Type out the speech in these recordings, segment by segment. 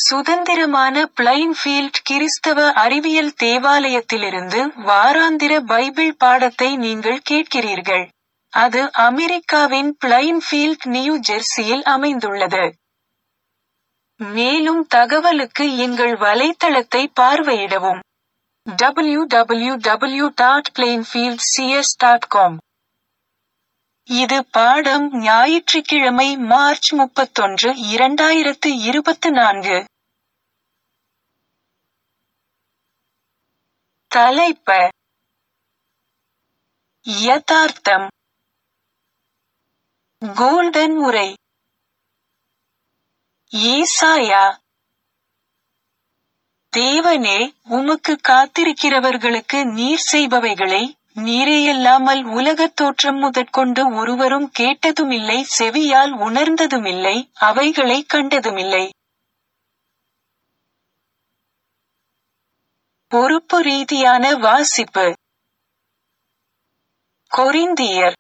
சுதந்திரமான பிளைன்ஃபீல்ட் கிறிஸ்தவ அறிவியல் தேவாலயத்திலிருந்து வாராந்திர பைபிள் பாடத்தை நீங்கள் கேட்கிறீர்கள். அது அமெரிக்காவின் பிளைன்ஃபீல்ட் நியூ ஜெர்சியில் அமைந்துள்ளது. மேலும் தகவலுக்கு எங்கள் வலைத்தளத்தை பார்வையிடவும். www.plainfieldcs.com இது பாடம் ஞாயிற்றுக்கிழமை மார்ச் முப்பத்தொன்று இரண்டாயிரத்து இருபத்து நான்கு. தலைப்ப யதார்த்தம் கோல்டன் உரை ஏசாயா தேவனே உமக்கு காத்திருக்கிறவர்களுக்கு நீர் செய்பவைகளை நீரேயல்லாமல் உலகத் தோற்றம் முதற்கொண்டு ஒருவரும் கேட்டதுமில்லை செவியால் உணர்ந்ததுமில்லை அவைகளை கண்டதுமில்லை. பொறுப்பு ரீதியான வாசிப்பு கொரிந்தியர்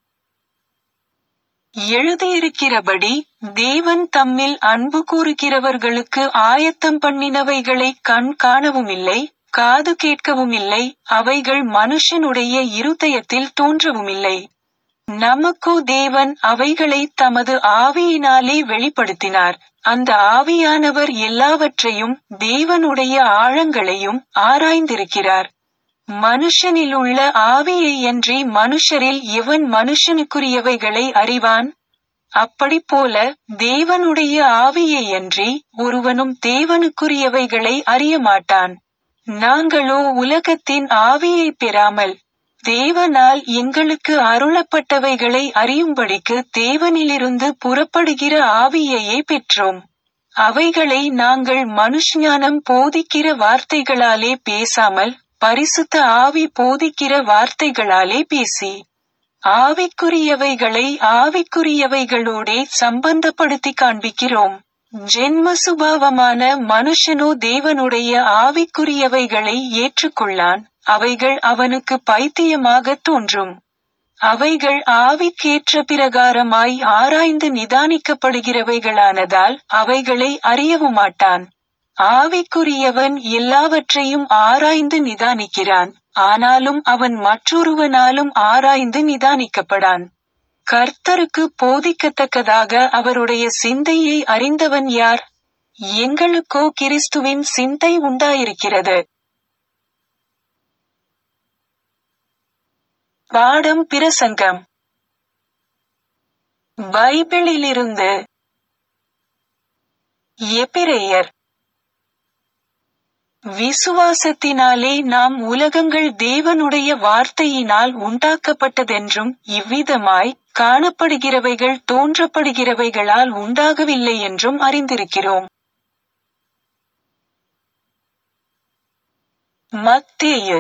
எழுதியிருக்கிறபடி தேவன் தம்மில் அன்பு கூறுகிறவர்களுக்கு ஆயத்தம் பண்ணினவைகளை கண் காணவுமில்லை காது கேட்கவுமில்லை அவைகள் மனுஷனுடைய இருதயத்தில் தோன்றவுமில்லை. நமக்கோ தேவன் அவைகளை தமது ஆவியினாலே வெளிப்படுத்தினார். அந்த ஆவியானவர் எல்லாவற்றையும் தேவனுடைய ஆழங்களையும் ஆராய்ந்திருக்கிறார். மனுஷனிலுள்ள ஆவியையன்றி மனுஷரில் எவன் மனுஷனுக்குரியவைகளை அறிவான்? அப்படிப்போல தேவனுடைய ஆவியையன்றி ஒருவனும் தேவனுக்குரியவைகளை அறியமாட்டான். நாங்களோ உலகத்தின் ஆவியைப் பெறாமல் தேவனால் எங்களுக்கு அருளப்பட்டவைகளை அறியும்படிக்கு தேவனிலிருந்து புறப்படுகிற ஆவியையே பெற்றோம். அவைகளை நாங்கள் மனுஷ்ஞானம் போதிக்கிற வார்த்தைகளாலே பேசாமல் பரிசுத்த ஆவி போதிக்கிற வார்த்தைகளாலே பேசி ஆவிக்குரியவைகளை ஆவிக்குரியவைகளோடே சம்பந்தப்படுத்தி காண்பிக்கிறோம். ஜென்ம சுபாவமான மனுஷனோ தேவனுடைய ஆவிக்குரியவைகளை ஏற்றுக்கொள்ளான் அவைகள் அவனுக்கு பைத்தியமாகத் தோன்றும். அவைகள் ஆவிக்கேற்ற பிரகாரமாய் ஆராய்ந்து நிதானிக்கப்படுகிறவைகளானதால் அவைகளை அறியவுமாட்டான். ஆவிக்குரியவன் எல்லாவற்றையும் ஆராய்ந்து நிதானிக்கிறான் ஆனாலும் அவன் மற்றொருவனாலும் ஆராய்ந்து நிதானிக்கப்படான். கர்த்தருக்கு போதிக்கத்தக்கதாக அவருடைய சிந்தையை அறிந்தவன் யார்? எங்களுக்கோ கிறிஸ்துவின் சிந்தை உண்டாயிருக்கிறது. பாடம் பிரசங்கம் பைபிளிலிருந்து எபிரெயர் விசுவாசத்தினாலே நாம் உலகங்கள் தேவனுடைய வார்த்தையினால் உண்டாக்கப்பட்டதென்றும் இவ்விதமாய் காணப்படுகிறவைகள் தோன்றப்படுகிறவைகளால் உண்டாகவில்லை என்றும் அறிந்திருக்கிறோம். மத்தேயு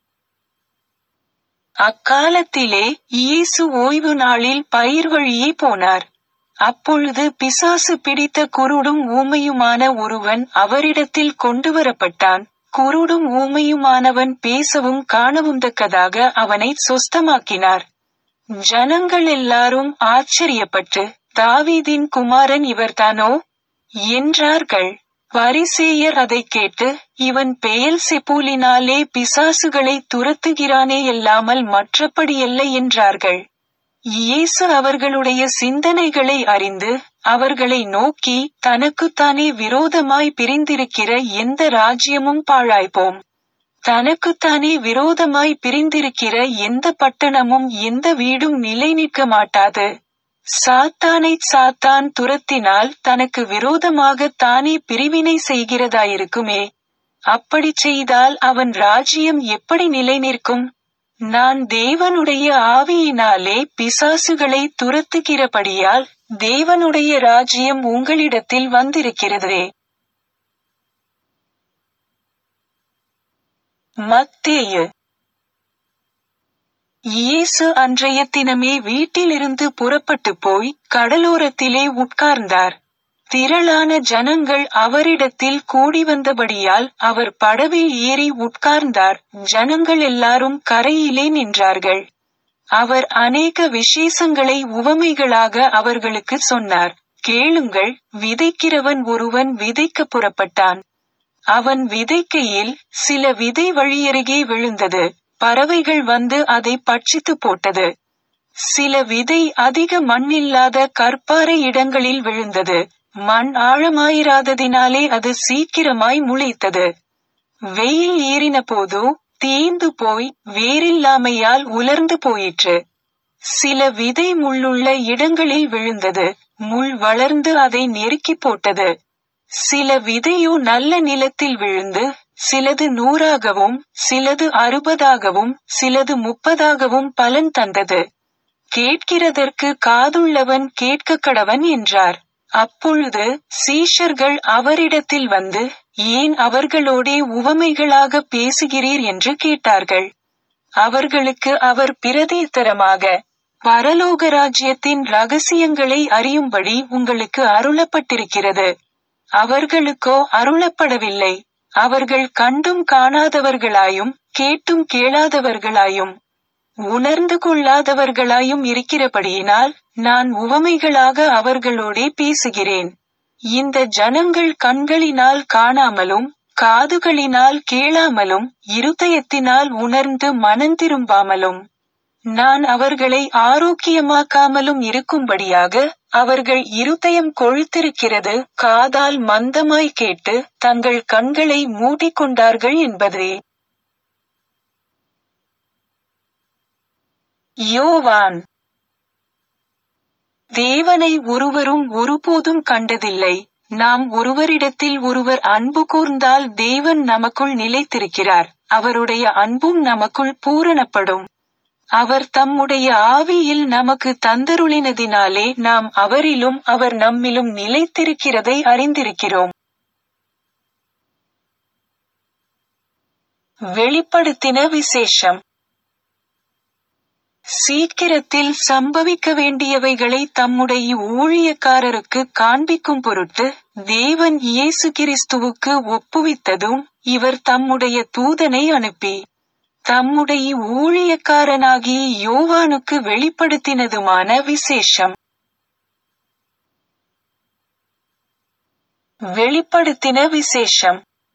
அக்காலத்திலே இயேசு ஓய்வு நாளில் பயிர் வழியே போனார். அப்பொழுது பிசாசு பிடித்த குருடும் ஊமையுமான ஒருவன் அவரிடத்தில் கொண்டுவரப்பட்டான். குருடும் ஊமையுமானவன் பேசவும் காணவுந்தக்கதாக அவனைச் சொஸ்தமாக்கினார். ஜனங்கள் எல்லாரும் ஆச்சரியப்பட்டு தாவீதின் குமாரன் இவர்தானோ? என்றார்கள். பரிசேயர் அதைக் கேட்டு இவன் பெயல் செப்பூலினாலே பிசாசுகளை துரத்துகிறானேயல்லாமல் மற்றபடியல்ல என்றார்கள். இயேசு அவர்களுடைய சிந்தனைகளை அறிந்து அவர்களை நோக்கி தனக்குத்தானே விரோதமாய் பிரிந்திருக்கிற எந்த ராஜ்யமும் பாழாய்ப்போம். தனக்குத்தானே விரோதமாய் பிரிந்திருக்கிற எந்த பட்டணமும் எந்த வீடும் நிலைநிற்க மாட்டாது. சாத்தானைச் சாத்தான் துரத்தினால் தனக்கு விரோதமாகத் தானே பிரிவினை செய்கிறதாயிருக்குமே. அப்படிச் செய்தால் அவன் ராஜ்யம் எப்படி நிலைநிற்கும்? நான் தேவனுடைய ஆவியினாலே பிசாசுகளை துரத்துகிறபடியால் தேவனுடைய ராஜ்யம் உங்களிடத்தில் வந்திருக்கிறதே. மத்தேயு இயேசு அன்றைய தினமே வீட்டிலிருந்து புறப்பட்டுப் போய் கடலோரத்திலே உட்கார்ந்தார். திரளான ஜனங்கள் அவரிடத்தில் கூடிவந்தபடியால் அவர் படவில் ஏறி உட்கார்ந்தார் ஜனங்கள் எல்லாரும் கரையிலே நின்றார்கள். அவர் அநேக விசேஷங்களை உவமைகளாக அவர்களுக்குச் சொன்னார். கேளுங்கள் விதைக்கிறவன் ஒருவன் விதைக்க புறப்பட்டான் அவன் விதைக்கையில் சில விதை வழியருகே விழுந்தது பறவைகள் வந்து அதை பட்சித்து போட்டது சில விதை அதிக மண்ணில்லாத கற்பாறை இடங்களில் விழுந்தது மண் ஆழமாயிராததினாலே அது சீக்கிரமாய் முளைத்தது வெயில் ஏறின போதோ தேய்ந்து போய் வேரில்லாமையால் உலர்ந்து போயிற்று சில விதை முள்ளுள்ள இடங்களில் விழுந்தது முள் வளர்ந்து அதை நெருக்கி போட்டது சில விதையோ நல்ல நிலத்தில் விழுந்து சிலது நூறாகவும் சிலது அறுபதாகவும் சிலது முப்பதாகவும் பலன் தந்தது கேட்கிறதற்கு காதுள்ளவன் கேட்க கடவன் என்றார் அப்பொழுது சீஷர்கள் அவரிடத்தில் வந்து ஏன் அவர்களோடே உவமைகளாக பேசுகிறீர் என்று கேட்டார்கள் அவர்களுக்கு அவர் பிரதித்தரமாக பரலோக ராஜ்யத்தின் ரகசியங்களை அறியும்படி உங்களுக்கு அருளப்பட்டிருக்கிறது அவர்களுக்கோ அருளப்படவில்லை அவர்கள் கண்டும் காணாதவர்களாயும் கேட்டும் கேளாதவர்களாயும் உணர்ந்து கொள்ளாதவர்களாயும் இருக்கிறபடியினால் நான் உவமைகளாக அவர்களோடே பேசுகிறேன் இந்த ஜனங்கள் கண்களினால் காணாமலும் காதுகளினால் கேளாமலும் இருதயத்தினால் உணர்ந்து மனந்திரும்பாமலும் நான் அவர்களை ஆரோக்கியமாக்காமலும் இருக்கும்படியாக அவர்கள் இருதயம் கொழுத்திருக்கிறது காதால் மந்தமாய் கேட்டு தங்கள் கண்களை மூடிக்கொண்டார்கள் என்பதே யோவான் தேவனை ஒருவரும் ஒருபோதும் கண்டதில்லை நாம் ஒருவரிடத்தில் ஒருவர் அன்பு கூர்ந்தால் தேவன் நமக்குள் நிலைத்திருக்கிறார் அவருடைய அன்பும் நமக்குள் பூரணப்படும் அவர் தம்முடைய ஆவியில் நமக்கு தந்தருளினதினாலே நாம் அவரிலும் அவர் நம்மிலும் நிலைத்திருக்கிறதை அறிந்திருக்கிறோம் வெளிப்படுத்தின விசேஷம் சீக்கிரத்தில் சம்பவிக்க வேண்டியவைகளை தம்முடைய ஊழியக்காரருக்கு காண்பிக்கும் பொருட்டு தேவன் இயேசு கிறிஸ்துவுக்கு ஒப்புவித்ததும் இவர் தம்முடைய தூதனை அனுப்பி தம்முடைய ஊழியக்காரனாகிய யோவானுக்கு வெளிப்படுத்தினதுமான விசேஷம் வெளிப்படுத்தின விசேஷம்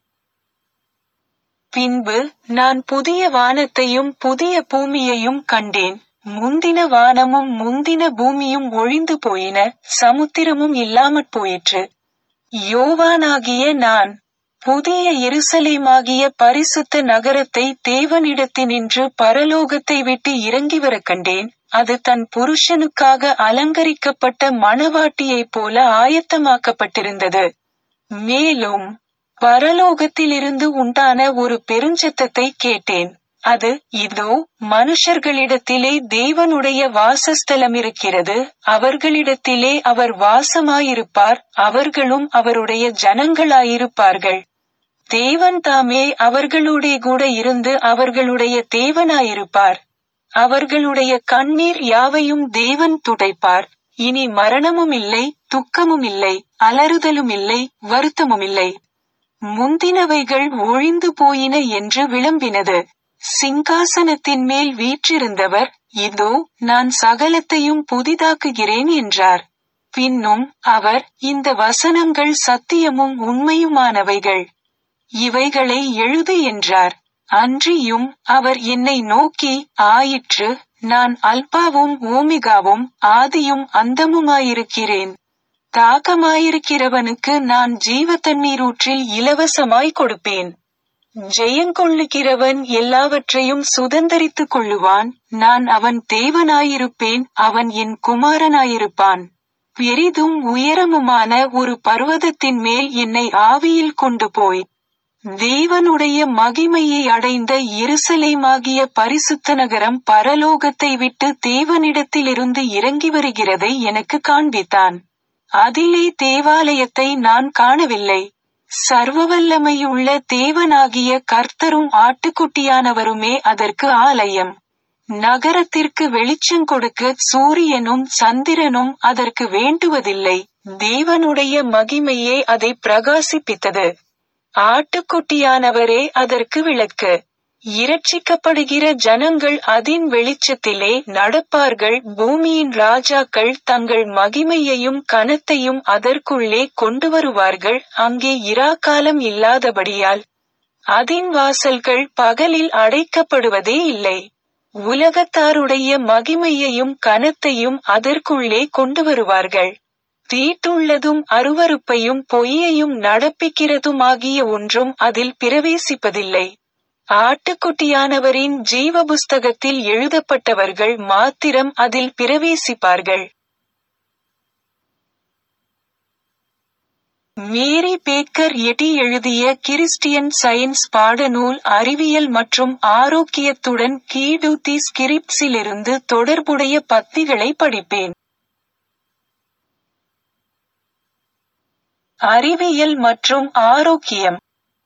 பின்பு நான் புதிய வானத்தையும் புதிய பூமியையும் கண்டேன் முந்தின வானமும் முந்தின பூமியும் ஒழிந்து போயின சமுத்திரமும் இல்லாமற் போயிற்று யோவானாகிய நான் புதிய எருசலேமாகிய பரிசுத்த நகரத்தை தேவனிடத்தினின்று பரலோகத்தை விட்டு இறங்கி வர கண்டேன் அது தன் புருஷனுக்காக அலங்கரிக்கப்பட்ட மணவாட்டியைப் போல ஆயத்தமாக்கப்பட்டிருந்தது மேலும் பரலோகத்திலிருந்து உண்டான ஒரு பெருஞ்சத்தத்தை கேட்டேன் அது இதோ மனுஷர்களிடத்திலே தேவனுடைய வாசஸ்தலம் இருக்கிறது அவர்களிடத்திலே அவர் வாசமாயிருப்பார் அவர்களும் அவருடைய ஜனங்களாயிருப்பார்கள் தேவன் தாமே அவர்களோடே கூட இருந்து அவர்களுடைய தேவனாயிருப்பார் அவர்களுடைய கண்ணீர் யாவையும் தேவன் துடைப்பார் இனி மரணமும் இல்லை துக்கமும் இல்லை அலறுதலும் இல்லை வருத்தமும் இல்லை முந்தினவைகள் ஒழிந்து போயின என்று விளம்பினது சிங்காசனத்தின் மேல் வீற்றிருந்தவர் இதோ நான் சகலத்தையும் புதிதாக்குகிறேன் என்றார் பின்னும் அவர் இந்த வசனங்கள் சத்தியமும் உண்மையுமானவைகள் இவைகளை எழுது என்றார் அன்றியும் அவர் என்னை நோக்கி ஆயிற்று நான் அல்பாவும் ஓமிகாவும் ஆதியும் அந்தமுமாயிருக்கிறேன் தாகமாயிருக்கிறவனுக்கு நான் ஜீவ தண்ணீரூற்றில் இலவசமாய் கொடுப்பேன் ஜெயங்கொள்ளுகிறவன் எல்லாவற்றையும் சுதந்தரித்துக் கொள்ளுவான் நான் அவன் தேவனாயிருப்பேன் அவன் என் குமாரனாயிருப்பான் பெரிதும் உயரமுமான ஒரு பர்வதத்தின் மேல் என்னை ஆவியில் கொண்டு போய் தேவனுடைய மகிமையை அடைந்த எருசலேமாகிய பரிசுத்த நகரம் பரலோகத்தை விட்டு தேவனிடத்திலிருந்து இறங்கி வருகிறதை எனக்கு காண்பித்தான் அதிலே தேவாலயத்தை நான் காணவில்லை சர்வவல்லமையுள்ள தேவனாகிய கர்த்தரும் ஆட்டுக்குட்டியானவருமே அதற்கு ஆலயம் நகரத்திற்கு வெளிச்சம் கொடுக்க சூரியனும் சந்திரனும் அதற்கு வேண்டுவதில்லை தேவனுடைய மகிமையே அதை பிரகாசிப்பித்தது ஆட்டுக்குட்டியானவரே அதற்கு விளக்கு இரட்சிக்கப்படுகிற ஜனங்கள் அதின் வெளிச்சத்திலே நடப்பார்கள் பூமியின் ராஜாக்கள் தங்கள் மகிமையையும் கனத்தையும் அதற்குள்ளே கொண்டு வருவார்கள் அங்கே இராக்காலம் இல்லாதபடியால் அதின் வாசல்கள் பகலில் அடைக்கப்படுவதே இல்லை உலகத்தாருடைய மகிமையையும் கனத்தையும் அதற்குள்ளே கொண்டு வருவார்கள் தீட்டுள்ளதும் அருவருப்பையும் பொய்யையும் நடப்பிக்கிறதுமாகிய ஒன்றும் அதில் பிரவேசிப்பதில்லை ஆட்டுக்குட்டியானவரின் ஜீவ புஸ்தகத்தில் எழுதப்பட்டவர்கள் மாத்திரம் அதில் பிரவேசிப்பார்கள் மேரி பேக்கர் எட்டி எழுதிய கிறிஸ்டியன் சயின்ஸ் பாடநூல் அறிவியல் மற்றும் ஆரோக்கியத்துடன் கீடூத்தி ஸ்கிரிப்ட்ஸிலிருந்து தொடர்புடைய பத்திகளை படிப்பேன் அறிவியல் மற்றும் ஆரோக்கியம்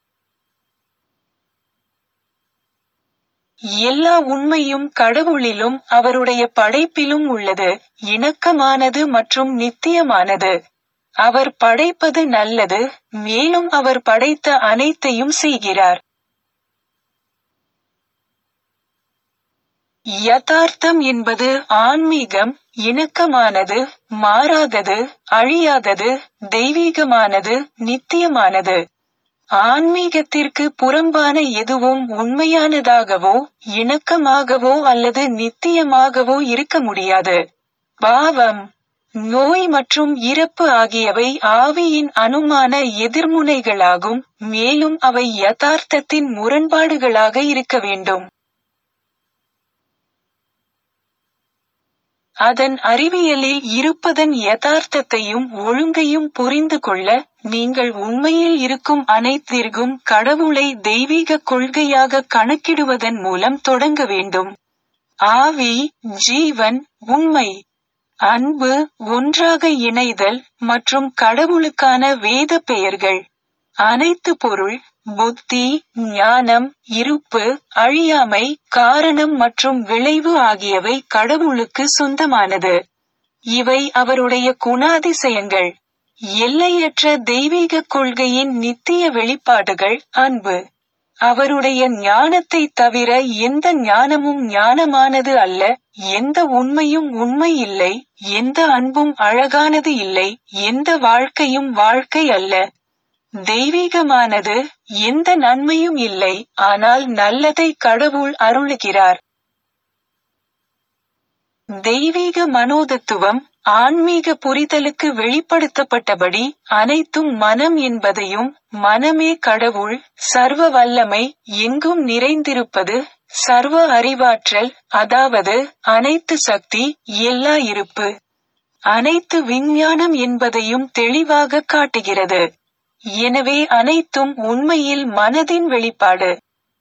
எல்லா உண்மையும் கடவுளிலும் அவருடைய படைப்பிலும் உள்ளது இணக்கமானது மற்றும் நித்தியமானது அவர் படைப்பது நல்லது மேலும் அவர் படைத்த அனைத்தையும் செய்கிறார் யதார்த்தம் என்பது ஆன்மீகம் இணக்கமானது மாறாதது அழியாதது தெய்வீகமானது நித்தியமானது ஆன்மீகத்திற்கு புறம்பான எதுவும் உண்மையானதாகவோ இணக்கமாகவோ அல்லது நித்தியமாகவோ இருக்க முடியாது பாவம் நோய் மற்றும் இறப்பு ஆகியவை ஆவியின் அனுமான எதிர்முனைகளாகும் மேலும் அவை யதார்த்தத்தின் முரண்பாடுகளாக இருக்க வேண்டும் அதன் அறிவியலில் இருப்பதன் யதார்த்தத்தையும் ஒழுங்கையும் புரிந்து கொள்ள நீங்கள் உண்மையில் இருக்கும் அனைத்திற்கும் கடவுளை தெய்வீக கொள்கையாக கணக்கிடுவதன் மூலம் தொடங்க வேண்டும் ஆவி ஜீவன் உண்மை அன்பு ஒன்றாக இணைதல் மற்றும் கடவுளுக்கான வேத பெயர்கள் அனைத்து பொருள் புத்தி ஞானம் இருப்பு அழியாமை காரணம் மற்றும் விளைவு ஆகியவை கடவுளுக்கு சொந்தமானது இவை அவருடைய குணாதிசயங்கள் எல்லையற்ற தெய்வீக கொள்கையின் நித்திய வெளிப்பாடுகள் அன்பு அவருடைய ஞானத்தை தவிர எந்த ஞானமும் ஞானமானது அல்ல எந்த உண்மையும் உண்மை இல்லை எந்த அன்பும் அழகானது இல்லை எந்த வாழ்க்கையும் வாழ்க்கை அல்ல தெய்வீகமானது எந்த நன்மையும் இல்லை ஆனால் நல்லதை கடவுள் அருளுகிறார் தெய்வீக மனோதத்துவம் ஆன்மீக புரிதலுக்கு வெளிப்படுத்தப்பட்டபடி அனைத்தும் மனம் என்பதையும் மனமே கடவுள் சர்வ வல்லமை எங்கும் நிறைந்திருப்பது சர்வ அறிவாற்றல் அதாவது அனைத்து சக்தி எல்லா இருப்பு அனைத்து விஞ்ஞானம் என்பதையும் தெளிவாக காட்டுகிறது எனவே அனைத்தும் உண்மையில் மனதின் வெளிப்பாடு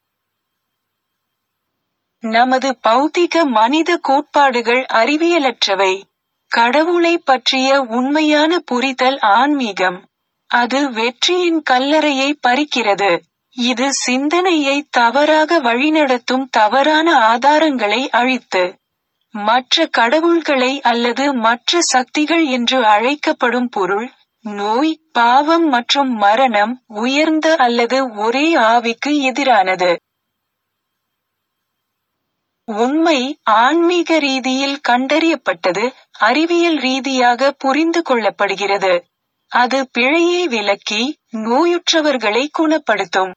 நமது பௌதிக மனித கோட்பாடுகள் அறிவியலற்றவை கடவுளை பற்றிய உண்மையான புரிதல் ஆன்மீகம் அது வெற்றியின் கல்லறையை பறிக்கிறது இது சிந்தனையை தவறாக வழிநடத்தும் தவறான ஆதாரங்களை அழித்து மற்ற கடவுள்களை அல்லது மற்ற சக்திகள் என்று அழைக்கப்படும் பொருள் நோய் பாவம் மற்றும் மரணம் உயர்ந்த அல்லது ஒரே ஆவிக்கு எதிரானது உண்மை ஆன்மீக ரீதியில் கண்டறியப்பட்டது அறிவியல் ரீதியாக புரிந்து கொள்ளப்படுகிறது அது பிழையை விலக்கி நோயுற்றவர்களை குணப்படுத்தும்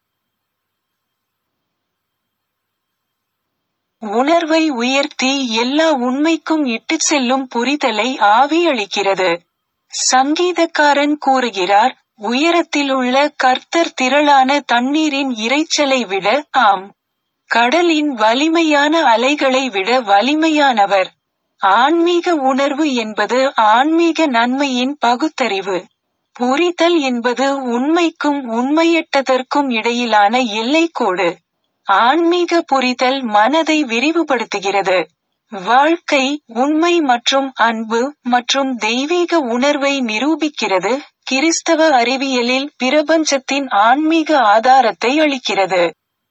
உணர்வை உயர்த்தி எல்லா உண்மைக்கும் இட்டுச் செல்லும் புரிதலை ஆவி அளிக்கிறது சங்கீதக்காரன் கூறுகிறார் உயரத்திலுள்ள கர்த்தர் திரளான தண்ணீரின் இரைச்சலை விட ஆம் கடலின் வலிமையான அலைகளை விட வலிமையானவர் ஆன்மீக உணர்வு என்பது ஆன்மீக நன்மையின் பகுத்தறிவு புரிதல் என்பது உண்மைக்கும் உண்மையற்றதற்கும் இடையிலான எல்லைக்கோடு ஆன்மீக புரிதல் மனதை விரிவுபடுத்துகிறது வாழ்க்கை உண்மை மற்றும் அன்பு மற்றும் தெய்வீக உணர்வை நிரூபிக்கிறது கிறிஸ்தவ அறிவியலில் பிரபஞ்சத்தின் ஆன்மீக ஆதாரத்தை அளிக்கிறது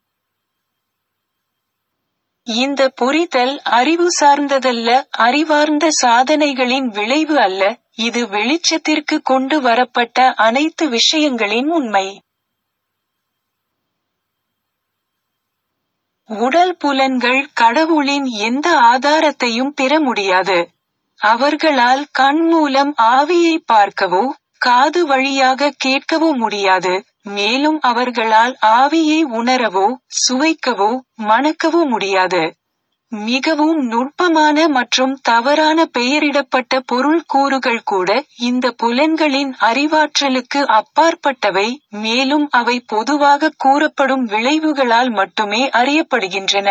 இந்த புரிதல் அறிவு சார்ந்ததல்ல அறிவார்ந்த சாதனைகளின் விளைவு அல்ல இது வெளிச்சத்திற்கு கொண்டு வரப்பட்ட அனைத்து விஷயங்களின் உண்மை உடல் புலன்கள் கடவுளின் எந்த ஆதாரத்தையும் பெற முடியாது அவர்களால் கண் மூலம் ஆவியை பார்க்கவோ காது வழியாக கேட்கவோ முடியாது மேலும் அவர்களால் ஆவியை உணரவோ சுவைக்கவோ மணக்கவோ முடியாது மிகவும் நுட்பமான மற்றும் தவறான பெயரிடப்பட்ட பொருள் கூறுகள் கூட இந்த புலன்களின் அறிவாற்றலுக்கு அப்பாற்பட்டவை மேலும் அவை பொதுவாக கூறப்படும் விளைவுகளால் மட்டுமே அறியப்படுகின்றன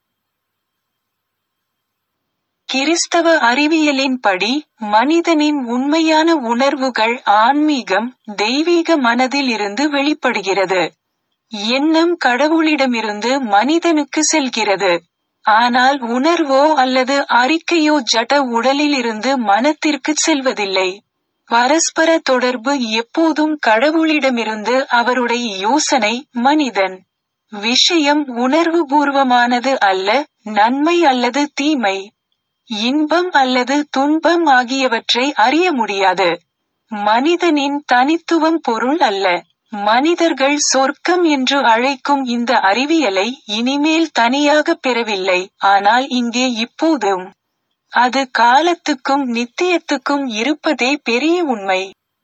கிறிஸ்தவ அறிவியலின்படி மனிதனின் உண்மையான உணர்வுகள் ஆன்மீகம் தெய்வீக மனதில் இருந்து வெளிப்படுகிறது எண்ணம் கடவுளிடமிருந்து மனிதனுக்கு செல்கிறது ஆனால் உணர்வோ அல்லது அறிக்கையோ ஜட உடலிலிருந்து மனத்திற்கு செல்வதில்லை பரஸ்பர தொடர்பு எப்போதும் கடவுளிடமிருந்து அவருடைய யோசனை மனிதன் விஷயம் உணர்வுபூர்வமானது அல்ல நன்மை அல்லது தீமை இன்பம் அல்லது துன்பம் ஆகியவற்றை அறிய முடியாது மனிதனின் தனித்துவம் பொருள் அல்ல மனிதர்கள் சொர்க்கம் என்று அழைக்கும் இந்த அறிவியலை இனிமேல் தனியாக பெறவில்லை ஆனால் இங்கே இப்போதும் அது காலத்துக்கும் நித்தியத்துக்கும் இருப்பதே பெரிய உண்மை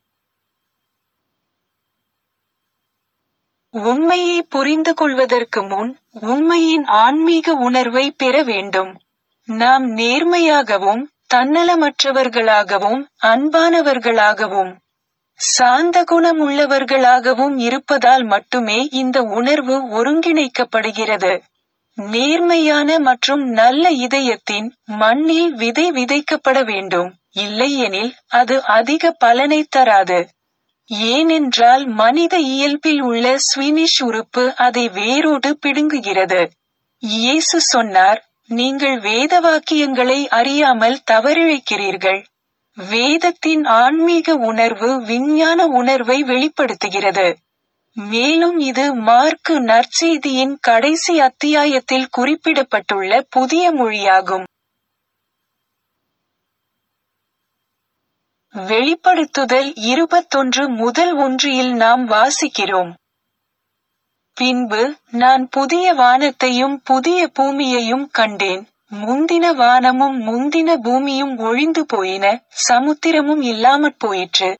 உண்மையை புரிந்து கொள்வதற்கு முன் உண்மையின் ஆன்மீக உணர்வை பெற வேண்டும் நாம் நேர்மையாகவும் தன்னலமற்றவர்களாகவும் அன்பானவர்களாகவும் சாந்த குணம் உள்ளவர்களாகவும் இருப்பதால் மட்டுமே இந்த உணர்வு ஒருங்கிணைக்கப்படுகிறது நேர்மையான மற்றும் நல்ல இதயத்தின் மண்ணில் விதை விதைக்கப்பட வேண்டும் இல்லையெனில் அது அதிக பலனை தராது ஏனென்றால் மனித இயல்பில் உள்ள ஸ்வீனிஷ் உறுப்பு அதை வேரோடு பிடுங்குகிறது இயேசு சொன்னார் நீங்கள் வேத வாக்கியங்களை அறியாமல் தவறிழைக்கிறீர்கள் வேதத்தின் ஆன்மீக உணர்வு விஞ்ஞான உணர்வை வெளிப்படுத்துகிறது மேலும் இது மார்க்கு நற்செய்தியின் கடைசி அத்தியாயத்தில் குறிப்பிடப்பட்டுள்ள புதிய மொழியாகும் வெளிப்படுத்துதல் இருபத்தொன்று முதல் ஒன்றில் நாம் வாசிக்கிறோம் பின்பு நான் புதிய வானத்தையும் புதிய பூமியையும் கண்டேன் முந்தின வானமும் முந்தின பூமியும் ஒழிந்து போயின சமுத்திரமும் இல்லாமற் போயிற்று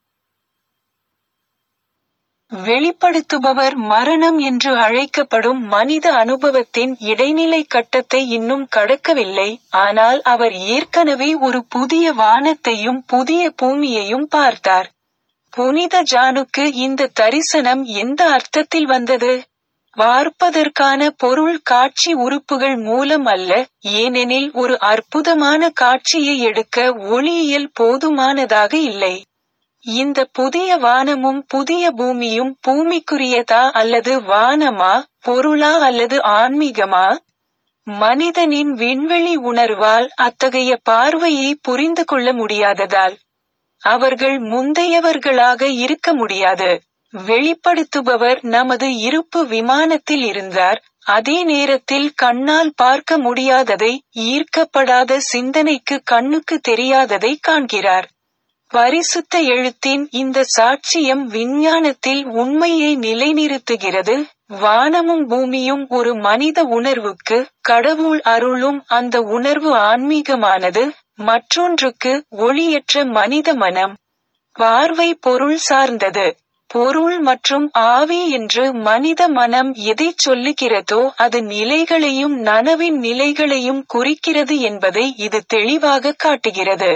வெளிப்படுத்துபவர் மரணம் என்று அழைக்கப்படும் மனித அனுபவத்தின் இடைநிலை கட்டத்தை இன்னும் கடக்கவில்லை ஆனால் அவர் ஏற்கனவே ஒரு புதிய வானத்தையும் புதிய பூமியையும் பார்த்தார் புனித ஜானுக்கு இந்த தரிசனம் எந்த அர்த்தத்தில் வந்தது பார்ப்பதற்கான பொருள் காட்சி உறுப்புகள் மூலம் அல்ல ஏனெனில் ஒரு அற்புதமான காட்சியை எடுக்க ஒளியியல் போதுமானதாக இல்லை இந்த புதிய வானமும் புதிய பூமியும் பூமிக்குரியதா அல்லது வானமா பொருளா அல்லது ஆன்மீகமா மனிதனின் விண்வெளி உணர்வால் அத்தகைய பார்வையை புரிந்து கொள்ள முடியாததால் அவர்கள் முந்தையவர்களாக இருக்க முடியாது வெளிப்படுத்துபவர் நமது இருப்பு விமானத்தில் இருந்தார் அதே நேரத்தில் கண்ணால் பார்க்க முடியாததை ஈர்க்கப்படாத சிந்தனைக்கு கண்ணுக்கு தெரியாததை காண்கிறார் பரிசுத்த எழுத்தின் இந்த சாட்சியம் விஞ்ஞானத்தில் உண்மையை நிலைநிறுத்துகிறது வானமும் பூமியும் ஒரு மனித உணர்வுக்கு கடவுள் அருளும் அந்த உணர்வு ஆன்மீகமானது மற்றொன்றுக்கு ஒளியற்ற மனித மனம் பார்வை பொருள் சார்ந்தது பொருள் மற்றும் ஆவி என்று மனித மனம் எதை சொல்லுகிறதோ அது நிலைகளையும் நனவின் நிலைகளையும் குறிக்கிறது என்பதை இது தெளிவாக காட்டுகிறது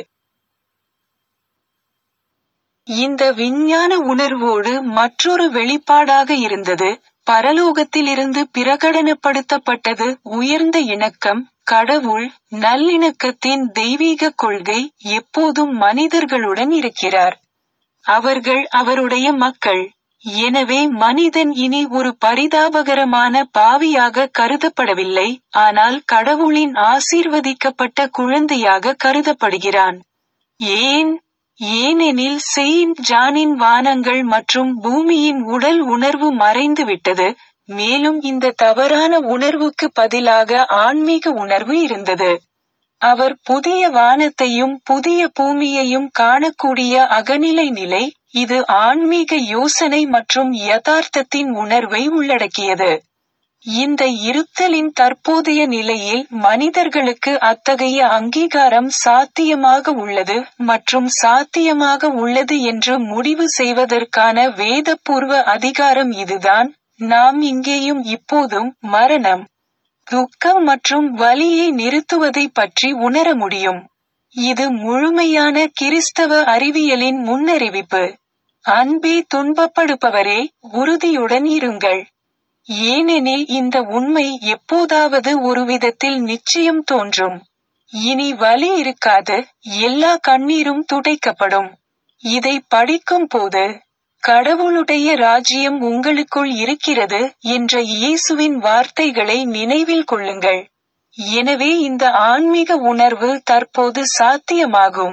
இந்த விஞ்ஞான உணர்வோடு மற்றொரு வெளிப்பாடாக இருந்தது பரலோகத்திலிருந்து பிரகடனப்படுத்தப்பட்டது உயர்ந்த இணக்கம் கடவுள் நல்லிணக்கத்தின் தெய்வீக கொள்கை எப்போதும் மனிதர்களுடன் இருக்கிறார் அவர்கள் அவருடைய மக்கள் எனவே மனிதன் இனி ஒரு பரிதாபகரமான பாவியாக கருதப்படவில்லை ஆனால் கடவுளின் ஆசீர்வதிக்கப்பட்ட குழந்தையாக கருதப்படுகிறான் ஏன் ஏனெனில் செயின்ட் ஜானின் வானங்கள் மற்றும் பூமியின் உடல் உணர்வு மறைந்து விட்டது மேலும் இந்த தவறான உணர்வுக்கு பதிலாக ஆன்மீக உணர்வு இருந்தது அவர் புதிய வானத்தையும் புதிய பூமியையும் காணக்கூடிய அகநிலை நிலை இது ஆன்மீக யோசனை மற்றும் யதார்த்தத்தின் உணர்வை உள்ளடக்கியது இந்த இருத்தலின் தற்போதைய நிலையில் மனிதர்களுக்கு அத்தகைய அங்கீகாரம் சாத்தியமாக உள்ளது மற்றும் சாத்தியமாக உள்ளது என்று முடிவு செய்வதற்கான வேதபூர்வ அதிகாரம் இதுதான் நாம் இங்கேயும் இப்போதும் மரணம் துக்கம் மற்றும் வலியை நிறுத்துவதை பற்றி உணர முடியும் இது முழுமையான கிறிஸ்தவ அறிவியலின் முன்னறிவிப்பு அன்பே துன்பப்படுபவரே உறுதியுடன் இருங்கள் ஏனெனில் இந்த உண்மை எப்போதாவது ஒரு விதத்தில் நிச்சயம் தோன்றும் இனி வலி இருக்காது எல்லா கண்ணீரும் துடைக்கப்படும் இதை படிக்கும் போது கடவுளுடைய ராஜ்யம் உங்களுக்குள் இருக்கிறது என்ற இயேசுவின் வார்த்தைகளை நினைவில் கொள்ளுங்கள் எனவே இந்த ஆன்மீக உணர்வு தற்போது சாத்தியமாகும்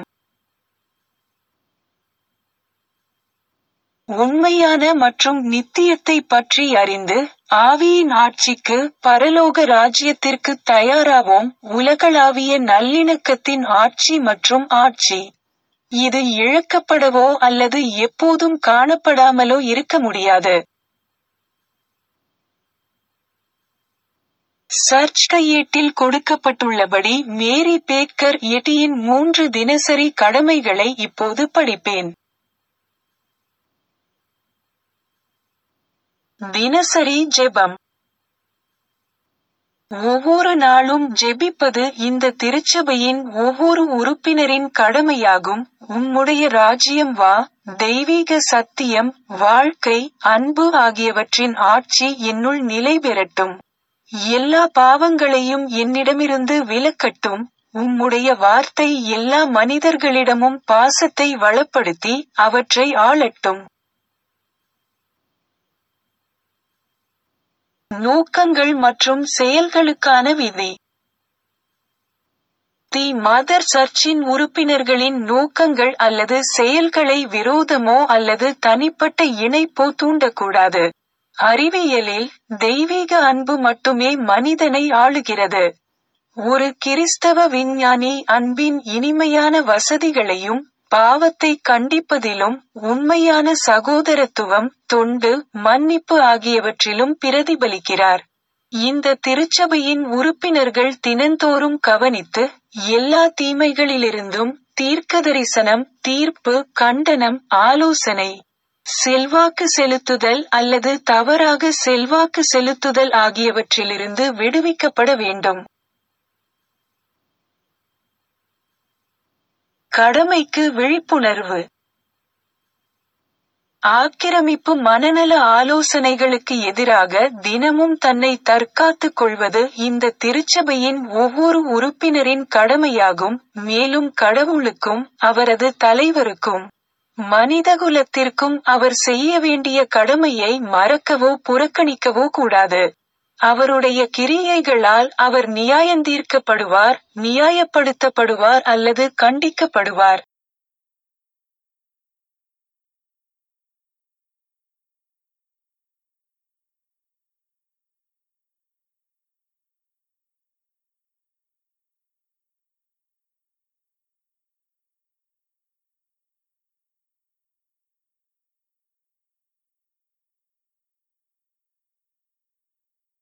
உண்மையான மற்றும் நித்தியத்தை பற்றி அறிந்து ஆவியின் ஆட்சிக்கு பரலோக ராஜ்யத்திற்கு தயாராவோம் உலகளாவிய நல்லிணக்கத்தின் ஆட்சி மற்றும் ஆட்சி இது இழக்கப்படவோ அல்லது எப்போதும் காணப்படாமலோ இருக்க முடியாது சர்ச் கையேட்டில் கொடுக்கப்பட்டுள்ளபடி மேரி பேக்கர் எட்டியின் மூன்று தினசரி கடமைகளை இப்போது படிப்பேன் தினசரி ஜெபம் ஒவ்வொரு நாளும் ஜெபிப்பது இந்த திருச்சபையின் ஒவ்வொரு உறுப்பினரின் கடமையாகும் உம்முடைய ராஜ்யம் வா தெய்வீக சத்தியம் வாழ்க்கை அன்பு ஆகியவற்றின் ஆட்சி என்னுள் நிலை பெறட்டும் எல்லா பாவங்களையும் என்னிடமிருந்து விலக்கட்டும் உம்முடைய வார்த்தை எல்லா மனிதர்களிடமும் பாசத்தை வளப்படுத்தி அவற்றை ஆளட்டும் நோக்கங்கள் மற்றும் செயல்களுக்கான விதி தி மதர் சர்ச்சின் உறுப்பினர்களின் நோக்கங்கள் அல்லது செயல்களை விரோதமோ அல்லது தனிப்பட்ட இணைப்போ தூண்டக்கூடாது அறிவியலில் தெய்வீக அன்பு மட்டுமே மனிதனை ஆளுகிறது ஒரு கிறிஸ்தவ விஞ்ஞானி அன்பின் இனிமையான வசதிகளையும் பாவத்தை கண்டிப்பதிலும் உண்மையான சகோதரத்துவம் தொண்டு மன்னிப்பு ஆகியவற்றிலும் பிரதிபலிக்கிறார் இந்த திருச்சபையின் உறுப்பினர்கள் தினந்தோறும் கவனித்து எல்லா தீமைகளிலிருந்தும் தீர்க்கதரிசனம் தீர்ப்பு கண்டனம் ஆலோசனை செல்வாக்கு செலுத்துதல் அல்லது தவறாக செல்வாக்கு செலுத்துதல் ஆகியவற்றிலிருந்து விடுவிக்கப்பட வேண்டும் கடமைக்கு விழிப்புணர்வு ஆக்கிரமிப்பு மனநல ஆலோசனைகளுக்கு எதிராக தினமும் தன்னை தற்காத்துக் கொள்வது இந்த திருச்சபையின் ஒவ்வொரு உறுப்பினரின் கடமையாகும் மேலும் கடவுளுக்கும் அவரது தலைவருக்கும் மனிதகுலத்திற்கும் அவர் செய்ய வேண்டிய கடமையை மறக்கவோ புறக்கணிக்கவோ கூடாது அவருடைய கிரியைகளால் அவர் நியாயந்தீர்க்கப்படுவார் நியாயப்படுத்தப்படுவார் அல்லது கண்டிக்கப்படுவார்